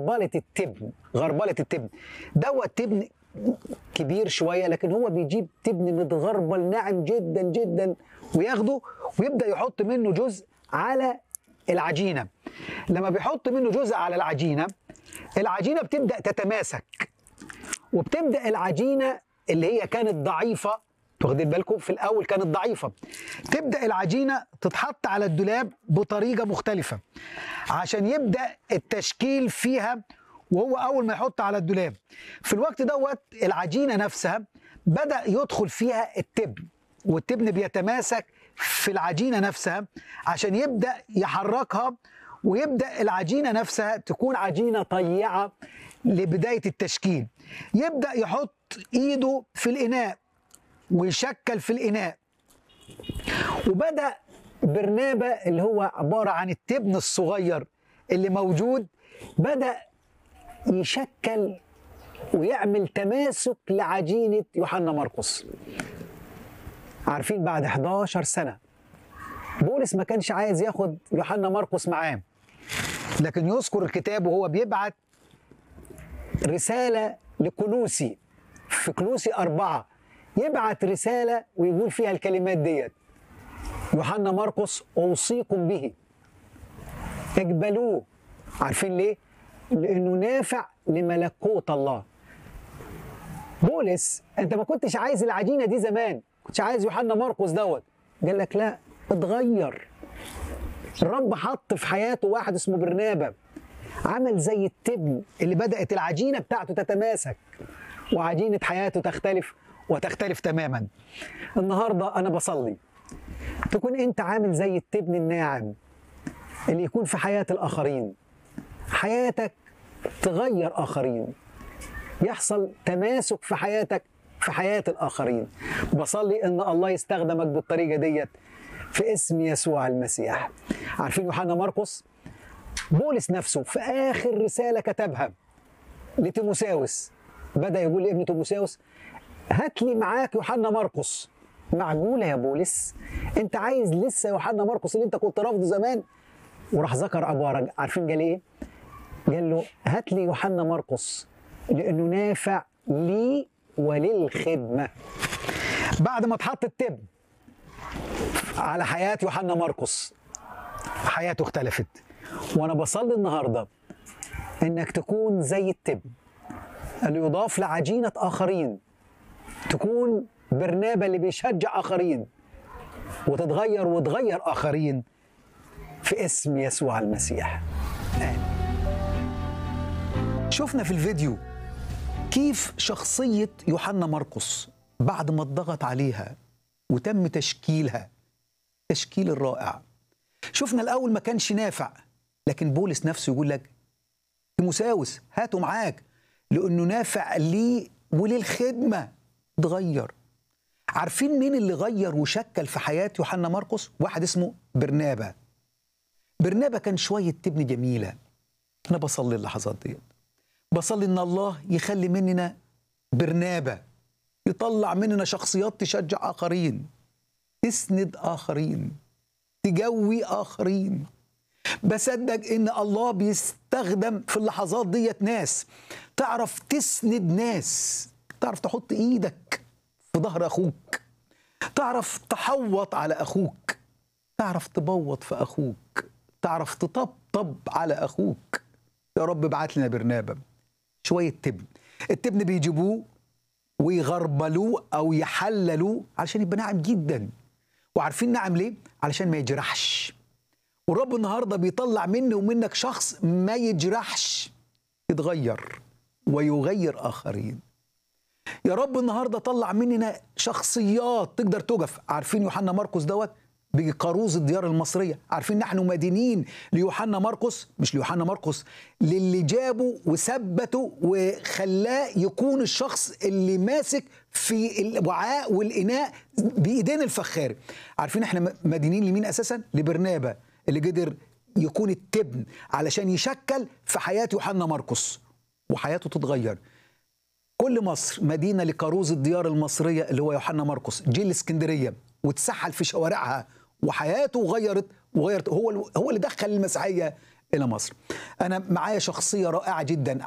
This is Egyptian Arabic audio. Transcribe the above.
غربله التبن غربله التبن دوت تبن كبير شويه لكن هو بيجيب تبن متغربل ناعم جدا جدا وياخده ويبدا يحط منه جزء على العجينه لما بيحط منه جزء على العجينه العجينه بتبدا تتماسك وبتبدا العجينه اللي هي كانت ضعيفه واخدين بالكم في الاول كانت ضعيفه تبدا العجينه تتحط على الدولاب بطريقه مختلفه عشان يبدا التشكيل فيها وهو اول ما يحط على الدولاب في الوقت دوت العجينه نفسها بدا يدخل فيها التبن والتبن بيتماسك في العجينه نفسها عشان يبدا يحركها ويبدا العجينه نفسها تكون عجينه طيعه لبدايه التشكيل يبدا يحط ايده في الاناء ويشكل في الاناء وبدا برنابه اللي هو عباره عن التبن الصغير اللي موجود بدا يشكل ويعمل تماسك لعجينه يوحنا مرقس عارفين بعد 11 سنه بولس ما كانش عايز ياخد يوحنا مرقس معاه لكن يذكر الكتاب وهو بيبعت رسالة لكلوسي في كلوسي أربعة يبعت رسالة ويقول فيها الكلمات ديت يوحنا مرقس أوصيكم به اقبلوه عارفين ليه؟ لأنه نافع لملكوت الله بولس أنت ما كنتش عايز العجينة دي زمان كنتش عايز يوحنا مرقس دوت قال لك لا اتغير الرب حط في حياته واحد اسمه برنابا عمل زي التبن اللي بدأت العجينة بتاعته تتماسك وعجينة حياته تختلف وتختلف تماما النهاردة أنا بصلي تكون أنت عامل زي التبن الناعم اللي يكون في حياة الآخرين حياتك تغير آخرين يحصل تماسك في حياتك في حياة الآخرين بصلي إن الله يستخدمك بالطريقة ديت في اسم يسوع المسيح عارفين يوحنا مرقس بولس نفسه في آخر رسالة كتبها لتيموساوس بدأ يقول لابن تيموساوس هات لي معاك يوحنا مرقس معقولة يا بولس انت عايز لسه يوحنا مرقس اللي انت كنت رافضه زمان وراح ذكر عبارة عارفين قال ايه قال له هات لي يوحنا مرقس لانه نافع لي وللخدمة بعد ما اتحط التب على حياة يوحنا مرقس حياته اختلفت وانا بصلي النهارده انك تكون زي التب اللي يضاف لعجينه اخرين تكون برنابه اللي بيشجع اخرين وتتغير وتغير اخرين في اسم يسوع المسيح آمين. شفنا في الفيديو كيف شخصيه يوحنا مرقس بعد ما اتضغط عليها وتم تشكيلها تشكيل الرائع شفنا الاول ما كانش نافع لكن بولس نفسه يقول لك تيموساوس هاته معاك لانه نافع لي وللخدمه اتغير عارفين مين اللي غير وشكل في حياه يوحنا مرقس واحد اسمه برنابا برنابا كان شويه تبن جميله انا بصلي اللحظات ديت بصلي ان الله يخلي مننا برنابا يطلع مننا شخصيات تشجع اخرين تسند اخرين تجوي اخرين بصدق ان الله بيستخدم في اللحظات ديت ناس تعرف تسند ناس تعرف تحط ايدك في ظهر اخوك تعرف تحوط على اخوك تعرف تبوط في اخوك تعرف تطبطب على اخوك يا رب ابعت لنا برنابا شويه تبن التبن بيجيبوه ويغربلوه او يحللوه علشان يبقى ناعم جدا وعارفين ناعم ليه علشان ما يجرحش والرب النهارده بيطلع مني ومنك شخص ما يجرحش يتغير ويغير اخرين يا رب النهارده طلع مننا شخصيات تقدر توقف عارفين يوحنا مرقس دوت بقاروز الديار المصريه عارفين نحن مدينين ليوحنا مرقس مش ليوحنا مرقس للي جابه وثبته وخلاه يكون الشخص اللي ماسك في الوعاء والاناء بايدين الفخار عارفين احنا مدينين لمين اساسا لبرنابا اللي قدر يكون التبن علشان يشكل في حياه يوحنا مرقس وحياته تتغير كل مصر مدينه لكاروز الديار المصريه اللي هو يوحنا مرقس جه الاسكندريه واتسحل في شوارعها وحياته غيرت وغيرت هو هو اللي دخل المسيحيه الى مصر انا معايا شخصيه رائعه جدا